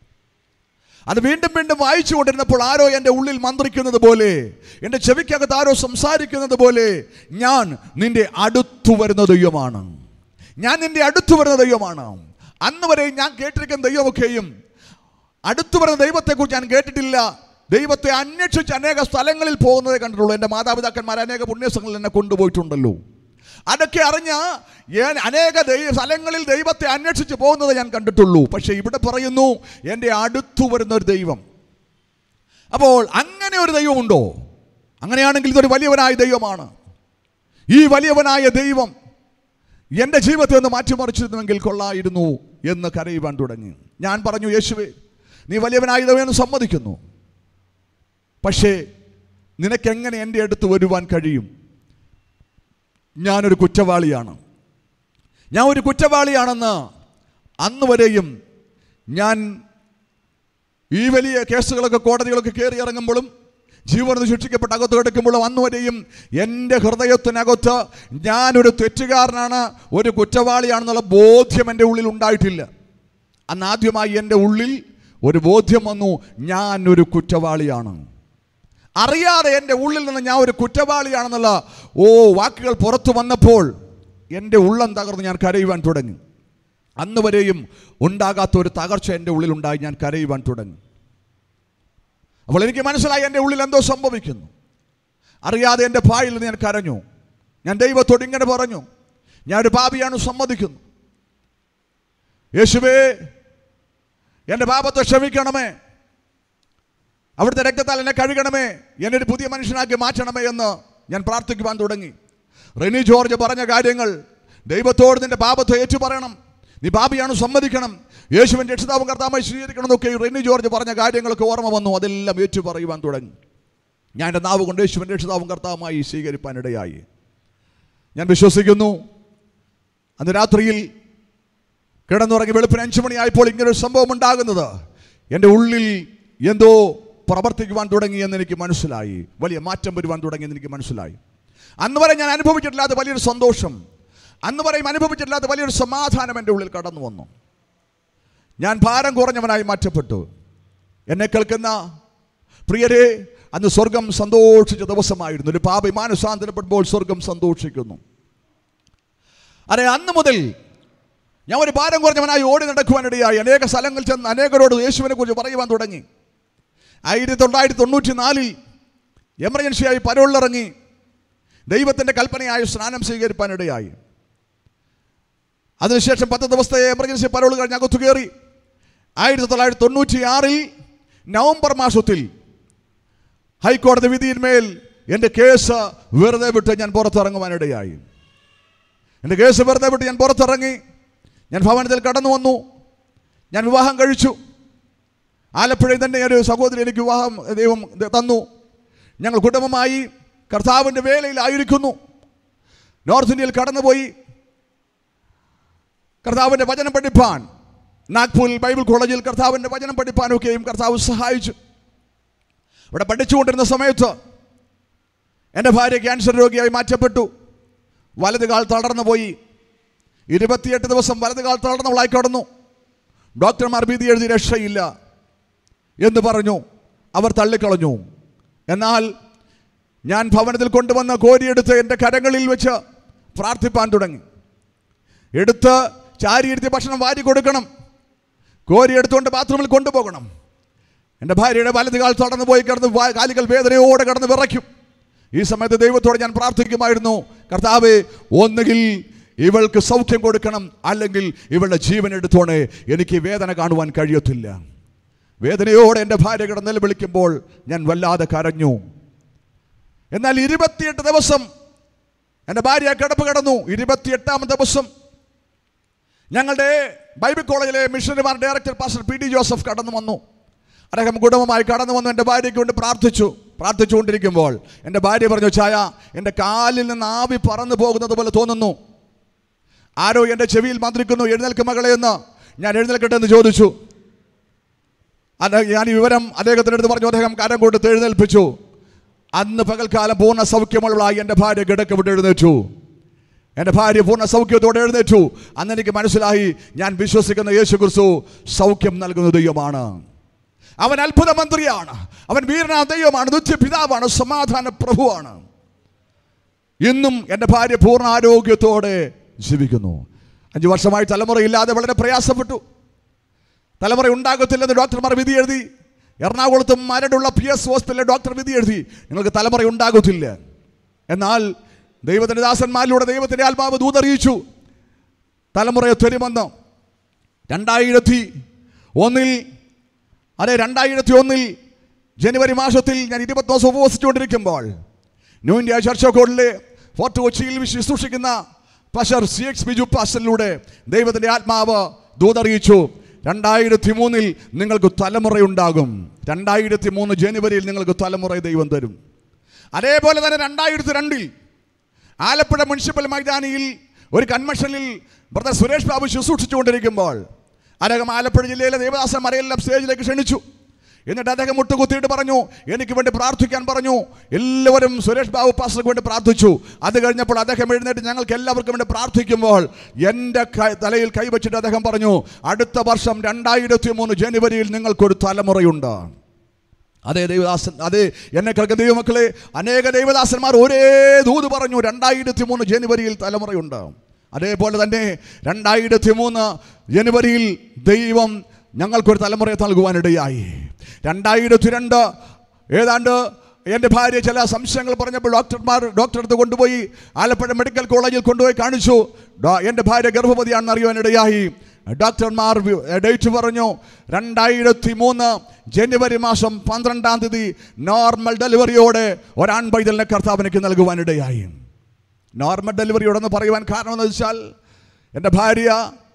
അത് വീണ്ടും വീണ്ടും വായിച്ചു കൊണ്ടിരുന്നപ്പോൾ ആരോ എൻ്റെ ഉള്ളിൽ മന്ത്രിക്കുന്നത് പോലെ എൻ്റെ ചെവിക്കകത്ത് ആരോ സംസാരിക്കുന്നത് പോലെ ഞാൻ നിന്റെ അടുത്തു വരുന്ന ദൈവമാണ് ഞാൻ നിന്റെ അടുത്തു വരുന്ന ദൈവമാണ് അന്ന് വരെ ഞാൻ കേട്ടിരിക്കുന്ന ദൈവമൊക്കെയും അടുത്തു വരുന്ന ദൈവത്തെക്കുറിച്ച് ഞാൻ കേട്ടിട്ടില്ല ദൈവത്തെ അന്വേഷിച്ച് അനേക സ്ഥലങ്ങളിൽ പോകുന്നതേ കണ്ടിട്ടുള്ളൂ എൻ്റെ മാതാപിതാക്കന്മാർ അനേക പുണ്യസ്ഥലങ്ങളിൽ എന്നെ കൊണ്ടുപോയിട്ടുണ്ടല്ലോ അതൊക്കെ അറിഞ്ഞ ഞാൻ അനേക ദൈവ സ്ഥലങ്ങളിൽ ദൈവത്തെ അന്വേഷിച്ച് പോകുന്നത് ഞാൻ കണ്ടിട്ടുള്ളൂ പക്ഷേ ഇവിടെ പറയുന്നു എൻ്റെ അടുത്തു വരുന്ന ഒരു ദൈവം അപ്പോൾ അങ്ങനെ ഒരു ദൈവമുണ്ടോ അങ്ങനെയാണെങ്കിൽ ഇതൊരു വലിയവനായ ദൈവമാണ് ഈ വലിയവനായ ദൈവം എൻ്റെ ജീവിതത്തെ ഒന്ന് മാറ്റിമറിച്ചിരുന്നുവെങ്കിൽ കൊള്ളായിരുന്നു എന്ന് കരയുവാൻ തുടങ്ങി ഞാൻ പറഞ്ഞു യേശുവേ നീ വലിയവനായ ദൈവമെന്ന് സമ്മതിക്കുന്നു പക്ഷേ നിനക്കെങ്ങനെ എൻ്റെ അടുത്ത് വരുവാൻ കഴിയും ഞാനൊരു കുറ്റവാളിയാണ് ഞാൻ ഒരു കുറ്റവാളിയാണെന്ന് അന്ന് വരെയും ഞാൻ ഈ വലിയ കേസുകളൊക്കെ കോടതികളൊക്കെ കയറി ഇറങ്ങുമ്പോഴും ജീവനത്തിൽ ശിക്ഷിക്കപ്പെട്ട് അകത്ത് കിടക്കുമ്പോഴും അന്ന് വരെയും എൻ്റെ ഹൃദയത്തിനകത്ത് ഞാനൊരു തെറ്റുകാരനാണ് ഒരു കുറ്റവാളിയാണെന്നുള്ള ബോധ്യം എൻ്റെ ഉള്ളിൽ ഉണ്ടായിട്ടില്ല അന്ന് ആദ്യമായി എൻ്റെ ഉള്ളിൽ ഒരു ബോധ്യം വന്നു ഞാൻ ഒരു കുറ്റവാളിയാണ് അറിയാതെ എൻ്റെ ഉള്ളിൽ നിന്ന് ഞാൻ ഒരു കുറ്റവാളിയാണെന്നുള്ള ഓ വാക്കുകൾ പുറത്തു വന്നപ്പോൾ എൻ്റെ ഉള്ളം തകർന്ന് ഞാൻ കരയുവാൻ തുടങ്ങി അന്ന് വരെയും ഉണ്ടാകാത്ത ഒരു തകർച്ച എൻ്റെ ഉള്ളിലുണ്ടായി ഞാൻ കരയുവാൻ തുടങ്ങി അപ്പോൾ എനിക്ക് മനസ്സിലായി എൻ്റെ ഉള്ളിൽ എന്തോ സംഭവിക്കുന്നു അറിയാതെ എൻ്റെ ഭായിൽ നിന്ന് ഞാൻ കരഞ്ഞു ഞാൻ ദൈവത്തോട് ഇങ്ങനെ പറഞ്ഞു ഞാൻ ഒരു പാപിയാണ് സമ്മതിക്കുന്നു യേശുവേ എൻ്റെ പാപത്തെ ക്ഷമിക്കണമേ അവിടുത്തെ രക്തത്താൽ എന്നെ കഴുകണമേ എന്നെ ഒരു പുതിയ മനുഷ്യനാക്കി മാറ്റണമേ എന്ന് ഞാൻ പ്രാർത്ഥിക്കുവാൻ തുടങ്ങി റെനി ജോർജ് പറഞ്ഞ കാര്യങ്ങൾ ദൈവത്തോട് നിന്റെ പാപത്തെ ഏറ്റു പറയണം നീ പാപിയാണ് സമ്മതിക്കണം യേശുവിൻ രക്ഷിതാവും കർത്താമായി സ്വീകരിക്കണം എന്നൊക്കെ ഈ റെനി ജോർജ് പറഞ്ഞ കാര്യങ്ങളൊക്കെ ഓർമ്മ വന്നു അതെല്ലാം ഏറ്റു പറയുവാൻ തുടങ്ങി ഞാൻ എൻ്റെ നാവ് കൊണ്ട് യേശുവിൻ രക്ഷിതാവും കർത്താവുമായി സ്വീകരിപ്പാനിടയായി ഞാൻ വിശ്വസിക്കുന്നു അന്ന് രാത്രിയിൽ കിടന്നുറങ്ങി വെളുപ്പിന് അഞ്ചു മണിയായപ്പോൾ ഇങ്ങനൊരു സംഭവം ഉണ്ടാകുന്നത് എൻ്റെ ഉള്ളിൽ എന്തോ പ്രവർത്തിക്കുവാൻ തുടങ്ങി എന്ന് എനിക്ക് മനസ്സിലായി വലിയ മാറ്റം വരുവാൻ തുടങ്ങി എന്ന് എനിക്ക് മനസ്സിലായി അന്ന് വരെ ഞാൻ അനുഭവിച്ചിട്ടില്ലാത്ത വലിയൊരു സന്തോഷം അന്ന് വരെയും അനുഭവിച്ചിട്ടില്ലാത്ത വലിയൊരു സമാധാനം എൻ്റെ ഉള്ളിൽ കടന്നു വന്നു ഞാൻ ഭാരം കുറഞ്ഞവനായി മാറ്റപ്പെട്ടു എന്നെ കേൾക്കുന്ന പ്രിയരെ അന്ന് സ്വർഗം സന്തോഷിച്ച ദിവസമായിരുന്നു ഒരു പാപ മാനസാന്തരപ്പെടുമ്പോൾ സ്വർഗം സന്തോഷിക്കുന്നു അതെ അന്ന് മുതൽ ഞാൻ ഒരു ഭാരം കുറഞ്ഞവനായി ഓടി നടക്കുവാനിടയായി അനേക സ്ഥലങ്ങളിൽ ചെന്ന് അനേകരോട് യേശുവിനെ കുറിച്ച് പറയുവാൻ തുടങ്ങി ആയിരത്തി തൊള്ളായിരത്തി തൊണ്ണൂറ്റി നാലിൽ എമർജൻസിയായി പരോളിലിറങ്ങി ദൈവത്തിൻ്റെ കൽപ്പനയായി സ്നാനം സ്വീകരിപ്പാനിടയായി അതിനുശേഷം പത്ത് ദിവസത്തെ എമർജൻസി പരോൾ കഴിഞ്ഞ് അകത്തു കയറി ആയിരത്തി തൊള്ളായിരത്തി തൊണ്ണൂറ്റി ആറിൽ നവംബർ മാസത്തിൽ ഹൈക്കോടതി വിധിയിന്മേൽ എൻ്റെ കേസ് വെറുതെ വിട്ട് ഞാൻ പുറത്തിറങ്ങുവാനിടയായി എൻ്റെ കേസ് വെറുതെ വിട്ട് ഞാൻ പുറത്തിറങ്ങി ഞാൻ ഭവനത്തിൽ കടന്നു വന്നു ഞാൻ വിവാഹം കഴിച്ചു ആലപ്പുഴയിൽ തന്നെ ഒരു സഹോദരി എനിക്ക് വിവാഹം ദൈവം തന്നു ഞങ്ങൾ കുടുംബമായി കർത്താവിൻ്റെ വേലയിലായിരിക്കുന്നു നോർത്ത് ഇന്ത്യയിൽ കടന്നുപോയി കർത്താവിൻ്റെ വചനം പഠിപ്പാൻ നാഗ്പൂരിൽ ബൈബിൾ കോളേജിൽ കർത്താവിൻ്റെ വചനം പഠിപ്പാനൊക്കെയും കർത്താവ് സഹായിച്ചു ഇവിടെ പഠിച്ചുകൊണ്ടിരുന്ന സമയത്ത് എൻ്റെ ഭാര്യ ക്യാൻസർ രോഗിയായി മാറ്റപ്പെട്ടു വലത് കാൽ തളർന്നു പോയി ഇരുപത്തിയെട്ട് ദിവസം വലത് കാൽ തളർന്നവളായി കടന്നു ഡോക്ടർമാർ ഭീതി എഴുതി രക്ഷയില്ല എന്ന് പറഞ്ഞു അവർ തള്ളിക്കളഞ്ഞു എന്നാൽ ഞാൻ ഭവനത്തിൽ കൊണ്ടുവന്ന കോരിയെടുത്ത് എൻ്റെ കരങ്ങളിൽ വെച്ച് പ്രാർത്ഥിപ്പാൻ തുടങ്ങി എടുത്ത് ചാരിയിരുത്തി ഭക്ഷണം വാരി കൊടുക്കണം കോരി എടുത്തുകൊണ്ട് ബാത്റൂമിൽ കൊണ്ടുപോകണം എൻ്റെ ഭാര്യയുടെ വലത് കാൽ തടന്നു പോയി കിടന്ന് വാ- കാലുകൾ വേദനയോടെ കിടന്ന് വിറയ്ക്കും ഈ സമയത്ത് ദൈവത്തോട് ഞാൻ പ്രാർത്ഥിക്കുമായിരുന്നു കർത്താവെ ഒന്നുകിൽ ഇവൾക്ക് സൗഖ്യം കൊടുക്കണം അല്ലെങ്കിൽ ഇവളുടെ ജീവൻ എടുത്തോണേ എനിക്ക് ഈ വേദന കാണുവാൻ കഴിയത്തില്ല വേദനയോടെ എൻ്റെ ഭാര്യ കിടന്ന് നിലവിളിക്കുമ്പോൾ ഞാൻ വല്ലാതെ കരഞ്ഞു എന്നാൽ ഇരുപത്തിയെട്ട് ദിവസം എൻ്റെ ഭാര്യ കിടപ്പ് കിടന്നു ഇരുപത്തിയെട്ടാമത്തെ ദിവസം ഞങ്ങളുടെ ബൈബിൾ കോളേജിലെ മിഷണറിമാർ director pastor P D Joseph കടന്നു വന്നു അദ്ദേഹം കുടുംബമായി കടന്നു വന്നു എൻ്റെ ഭാര്യയ്ക്ക് കൊണ്ട് പ്രാർത്ഥിച്ചു പ്രാർത്ഥിച്ചുകൊണ്ടിരിക്കുമ്പോൾ എൻ്റെ ഭാര്യ പറഞ്ഞു ചായ എൻ്റെ കാലിൽ നിന്ന് ആവി പറന്നു പോകുന്നത് പോലെ തോന്നുന്നു ആരോ എൻ്റെ ചെവിയിൽ മന്ത്രിക്കുന്നു എഴുന്നേൽക്ക് മകളെ എന്ന് ഞാൻ എഴുന്നേൽക്കട്ടെ എന്ന് ചോദിച്ചു അത് ഞാൻ ഈ വിവരം അദ്ദേഹത്തിൻ്റെ അടുത്ത് പറഞ്ഞു അദ്ദേഹം കരം കൊടുത്ത് എഴുന്നേൽപ്പിച്ചു അന്ന് പകൽക്കാലം പൂർണ്ണ സൗഖ്യമുള്ളവളായി എൻ്റെ ഭാര്യ കിടക്ക വിട്ട് എഴുന്നേറ്റു എൻ്റെ ഭാര്യ പൂർണ്ണ സൗഖ്യത്തോടെ എഴുന്നേറ്റു അന്ന് എനിക്ക് മനസ്സിലായി ഞാൻ വിശ്വസിക്കുന്ന യേശു ക്രിസ്തു സൗഖ്യം നൽകുന്ന ദൈവമാണ് അവൻ അത്ഭുത മന്ത്രിയാണ് അവൻ വീരനാ ദൈവമാണ് നിത്യപിതാവാണ് സമാധാന പ്രഭുവാണ് ഇന്നും എൻ്റെ ഭാര്യ പൂർണ്ണ ആരോഗ്യത്തോടെ ജീവിക്കുന്നു അഞ്ച് വർഷമായി തലമുറയില്ലാതെ വളരെ പ്രയാസപ്പെട്ടു തലമുറ ഉണ്ടാകത്തില്ലെന്ന് ഡോക്ടർമാർ വിധി എഴുതി എറണാകുളത്തും മരടുള്ള പി എസ് ഹോസ്പിറ്റലിലെ ഡോക്ടർ വിധി എഴുതി നിങ്ങൾക്ക് തലമുറ ഉണ്ടാകത്തില്ല എന്നാൽ ദൈവത്തിൻ്റെ ദാസന്മാരിലൂടെ ദൈവത്തിൻ്റെ ആത്മാവ് ദൂതറിയിച്ചു തലമുറയെ തരുമെന്ന് രണ്ടായിരത്തി ഒന്നിൽ അതെ രണ്ടായിരത്തി ഒന്നിൽ ജനുവരി മാസത്തിൽ ഞാൻ ഇരുപത്തി ദിവസം ഉപവസിച്ചുകൊണ്ടിരിക്കുമ്പോൾ ന്യൂ ഇന്ത്യ ചർച്ച കോഡിലെ ഫോർട്ട് കൊച്ചിയിൽ ശുശ്രൂഷിക്കുന്ന പഷർ സി എക്സ് ബിജു പാസ്റ്ററിലൂടെ ദൈവത്തിൻ്റെ ആത്മാവ് ദൂതറിയിച്ചു രണ്ടായിരത്തി മൂന്നിൽ നിങ്ങൾക്ക് തലമുറയുണ്ടാകും രണ്ടായിരത്തി മൂന്ന് ജനുവരിയിൽ നിങ്ങൾക്ക് തലമുറ ദൈവം തരും അതേപോലെ തന്നെ രണ്ടായിരത്തി രണ്ടിൽ ആലപ്പുഴ മുനിസിപ്പൽ മൈതാനിയിൽ ഒരു കൺവെൻഷനിൽ ബ്രദർ സുരേഷ് ബാബു ശുശ്രൂഷിച്ചുകൊണ്ടിരിക്കുമ്പോൾ അദ്ദേഹം ആലപ്പുഴ ജില്ലയിലെ ദേവദാസൻ മറയെല്ലാം സ്റ്റേജിലേക്ക് ക്ഷണിച്ചു എന്നിട്ട് അദ്ദേഹം മുട്ടുകുത്തിയിട്ട് പറഞ്ഞു എനിക്ക് വേണ്ടി പ്രാർത്ഥിക്കാൻ പറഞ്ഞു എല്ലാവരും സുരേഷ് ബാബു പാസ്റ്റർക്ക് വേണ്ടി പ്രാർത്ഥിച്ചു അത് കഴിഞ്ഞപ്പോൾ അദ്ദേഹം എഴുന്നേറ്റ് ഞങ്ങൾക്ക് എല്ലാവർക്കും വേണ്ടി പ്രാർത്ഥിക്കുമ്പോൾ എൻ്റെ ക- തലയിൽ കൈവച്ചിട്ട് അദ്ദേഹം പറഞ്ഞു അടുത്ത വർഷം രണ്ടായിരത്തി മൂന്ന് ജനുവരിയിൽ നിങ്ങൾക്കൊരു തലമുറയുണ്ട് അതേ ദൈവദാസൻ അതെ എന്നെ കേൾക്കുന്ന ദൈവമക്കളെ അനേക ദൈവദാസന്മാർ ഒരേ ദൂത് പറഞ്ഞു രണ്ടായിരത്തി മൂന്ന് ജനുവരിയിൽ തലമുറയുണ്ട് അതേപോലെ തന്നെ രണ്ടായിരത്തി മൂന്ന് ജനുവരിയിൽ ദൈവം ഞങ്ങൾക്കൊരു തലമുറയെ നൽകുവാനിടയായി രണ്ടായിരത്തി രണ്ട് ഏതാണ്ട് എൻ്റെ ഭാര്യ ചില സംശയങ്ങൾ പറഞ്ഞപ്പോൾ ഡോക്ടർമാർ ഡോക്ടർ അടുത്ത് കൊണ്ടുപോയി ആലപ്പുഴ മെഡിക്കൽ കോളേജിൽ കൊണ്ടുപോയി കാണിച്ചു ഡോ- എൻ്റെ ഭാര്യ ഗർഭവതിയാണെന്ന് അറിയുവാനിടയായി ഡോക്ടർമാർ വി- ഡേറ്റ് പറഞ്ഞു രണ്ടായിരത്തി മൂന്ന് ജനുവരി മാസം പന്ത്രണ്ടാം തീയതി നോർമൽ ഡെലിവറിയോടെ ഒരാൺ പൈതലിനെ കർത്താവിനേക്ക് നൽകുവാനിടയായി നോർമൽ ഡെലിവറിയോടെന്ന് പറയുവാൻ കാരണം എന്ന് വെച്ചാൽ എൻ്റെ ഭാര്യ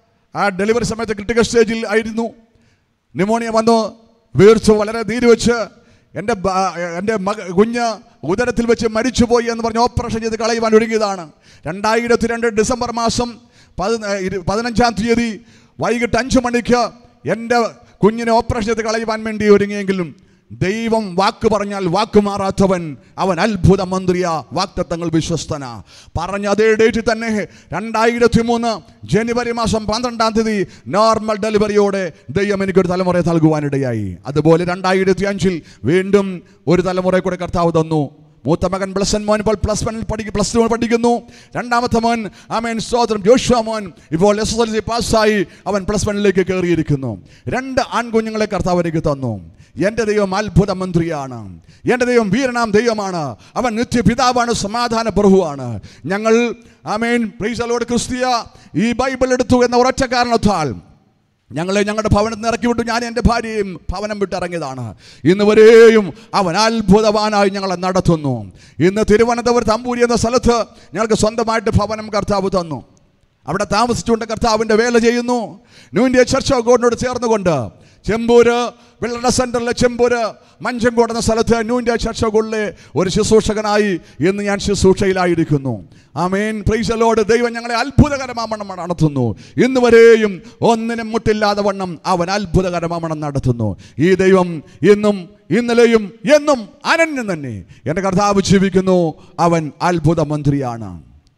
ആ ഡെലിവറി സമയത്ത് ക്രിട്ടിക്കൽ സ്റ്റേജിൽ ആയിരുന്നു ന്യൂമോണിയ വന്നു വീർച്ച വളരെ നീര് വെച്ച് എൻ്റെ ബ- എൻ്റെ മക കുഞ്ഞ് ഉദരത്തിൽ വെച്ച് മരിച്ചുപോയി എന്ന് പറഞ്ഞ് ഓപ്പറേഷൻ ചെയ്ത് കളയുവാൻ ഒരുങ്ങിയതാണ് രണ്ടായിരത്തി രണ്ട് ഡിസംബർ മാസം പതിന- ഇരു- പതിനഞ്ചാം തീയതി വൈകിട്ട് അഞ്ച് മണിക്ക് എൻ്റെ കുഞ്ഞിനെ ഓപ്പറേഷൻ ചെയ്ത് കളയുവാൻ വേണ്ടി ഒരുങ്ങിയെങ്കിലും ദൈവം വാക്ക് പറഞ്ഞാൽ വാക്ക് മാറാത്തവൻ അവൻ അത്ഭുത മന്ത്രിയ വാക്തത്വങ്ങൾ വിശ്വസ്തന പറഞ്ഞ അതേ ഡേറ്റിൽ തന്നെ രണ്ടായിരത്തി മൂന്ന് ജനുവരി മാസം പന്ത്രണ്ടാം തീയതി നോർമൽ ഡെലിവറിയോടെ ദൈവം എനിക്കൊരു തലമുറയെ നൽകുവാനിടയായി അതുപോലെ രണ്ടായിരത്തി അഞ്ചിൽ വീണ്ടും ഒരു തലമുറയെ കൂടെ കർത്താവ് തന്നു മൂത്ത മകൻ പ്ലസ് മോൻ ഇപ്പോൾ പ്ലസ് വണ്ണിൽ പഠിക്കും പ്ലസ് ടു പഠിക്കുന്നു രണ്ടാമത്തെ മോൻ ആമേൻ സ്തോത്രം ജോഷുവ മോൻ ഇപ്പോൾ എസ് എസ് എൽ സി പാസ്സായി അവൻ പ്ലസ് വണ്ണിലേക്ക് കയറിയിരിക്കുന്നു രണ്ട് ആൺകുഞ്ഞുങ്ങളെ കർത്താവ് എനിക്ക് തന്നു എൻ്റെ ദൈവം അത്ഭുത മന്ത്രിയാണ് എൻ്റെ ദൈവം വീരനാം ദൈവമാണ് അവൻ നിത്യപിതാവാണ് സമാധാന പ്രഭുവാണ് ഞങ്ങൾ ആമേൻ പ്രീസലോട് ക്രിസ്തീയ ഈ ബൈബിൾ എടുത്തു എന്ന ഒരൊറ്റ കാരണത്താൽ ഞങ്ങളെ ഞങ്ങളുടെ ഭവനത്തിൽ നിന്ന് ഇറക്കി വിട്ടു ഞാൻ എൻ്റെ ഭാര്യയും ഭവനം വിട്ടിറങ്ങിയതാണ് ഇന്ന് വരെയും അവൻ അത്ഭുതവാനായി ഞങ്ങളെ നടത്തുന്നു ഇന്ന് തിരുവനന്തപുരത്ത് അമ്പൂരി എന്ന സ്ഥലത്ത് ഞങ്ങൾക്ക് സ്വന്തമായിട്ട് ഭവനം കർത്താവ് തന്നു അവിടെ താമസിച്ചുകൊണ്ട് കർത്താവിൻ്റെ വേല ചെയ്യുന്നു ന്യൂ ഇന്ത്യ ചർച്ച് ഓഫ് ഗോഡിനോട് ചേർന്നുകൊണ്ട് ചെമ്പൂര് വെള്ളട സെൻറ്ററിലെ ചെമ്പൂര് മഞ്ചങ്കോട് എന്ന സ്ഥലത്ത് ന്യൂ ഇന്ത്യ ചർച്ച് ഓഫ് ഗോഡിലെ ഒരു ശുശ്രൂഷകനായി ഇന്ന് ഞാൻ ശുശ്രൂഷയിലായിരിക്കുന്നു ആമേൻ പ്രൈസലോട് ദൈവം ഞങ്ങളെ അത്ഭുതകരമാമണം നടത്തുന്നു ഇന്ന് വരെയും ഒന്നിനും മുട്ടില്ലാതെ വണ്ണം അവൻ അത്ഭുതകരമാമണം നടത്തുന്നു ഈ ദൈവം ഇന്നും ഇന്നലെയും എന്നും അനന്യം തന്നെ എൻ്റെ കർത്താവ് ജീവിക്കുന്നു അവൻ അത്ഭുത മന്ത്രിയാണ്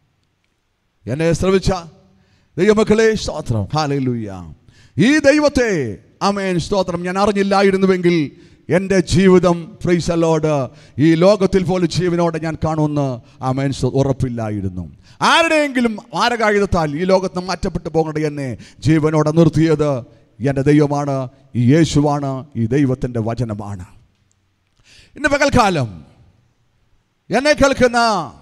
എന്നെ ശ്രവിച്ച ദൈവമക്കളെ സ്തോത്രം ഹാലൂയ്യ ഈ ദൈവത്തെ അമേൻ സ്തോത്രം ഞാൻ അറിഞ്ഞില്ലായിരുന്നുവെങ്കിൽ എൻ്റെ ജീവിതം ഫ്രീസലോട് ഈ ലോകത്തിൽ പോലും ജീവനോടെ ഞാൻ കാണുമെന്ന് അമേൻ സ്തോ- ഉറപ്പില്ലായിരുന്നു ആരുടെയെങ്കിലും ആരകായുധത്താൽ ഈ ലോകത്ത് നിന്ന് മാറ്റപ്പെട്ടു പോകേണ്ട എന്നെ ജീവനോടെ നിർത്തിയത് എൻ്റെ ദൈവമാണ് ഈ യേശുവാണ് ഈ ദൈവത്തിൻ്റെ വചനമാണ് ഇന്ന് പകൽക്കാലം എന്നെ കേൾക്കുന്ന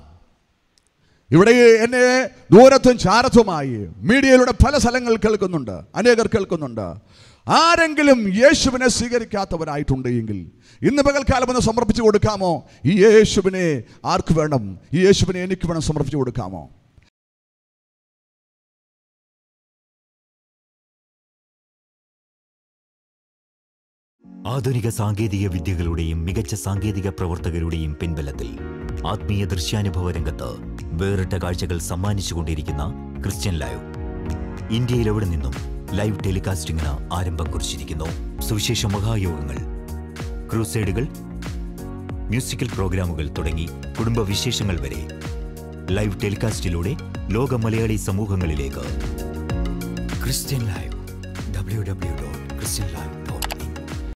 ഇവിടെ എന്നെ ദൂരത്തും ചാരത്തുമായി മീഡിയയിലൂടെ പല സ്ഥലങ്ങൾ കേൾക്കുന്നുണ്ട് അനേകർ കേൾക്കുന്നുണ്ട് ആരെങ്കിലും യേശുവിനെ സ്വീകരിക്കാത്തവരായിട്ടുണ്ട് എങ്കിൽ ഇന്ന് പകൽക്കാലം ഒന്ന് സമർപ്പിച്ചു കൊടുക്കാമോ ഈ യേശുവിനെ ആർക്ക് വേണം ഈ യേശുവിനെ എനിക്ക് വേണം സമർപ്പിച്ചു കൊടുക്കാമോ ആധുനിക സാങ്കേതിക വിദ്യകളുടെയും മികച്ച സാങ്കേതിക പ്രവർത്തകരുടെയും പിൻബലത്തിൽ ആത്മീയ ദൃശ്യാനുഭവ രംഗത്ത് വേറിട്ട കാഴ്ചകൾ സമ്മാനിച്ചുകൊണ്ടിരിക്കുന്ന ക്രിസ്ത്യൻ ലൈവ് ഇന്ത്യയിൽ എവിടെ നിന്നും ലൈവ് ടെലികാസ്റ്റിംഗിന് ആരംഭം കുറിച്ചിരിക്കുന്നു സുവിശേഷ മഹായോഗങ്ങൾ ക്രൂസൈഡുകൾ മ്യൂസിക്കൽ പ്രോഗ്രാമുകൾ തുടങ്ങി കുടുംബ വിശേഷങ്ങൾ വരെ ലൈവ് ടെലികാസ്റ്റിലൂടെ ലോക മലയാളി സമൂഹങ്ങളിലേക്ക് Christian live W W dot Christian live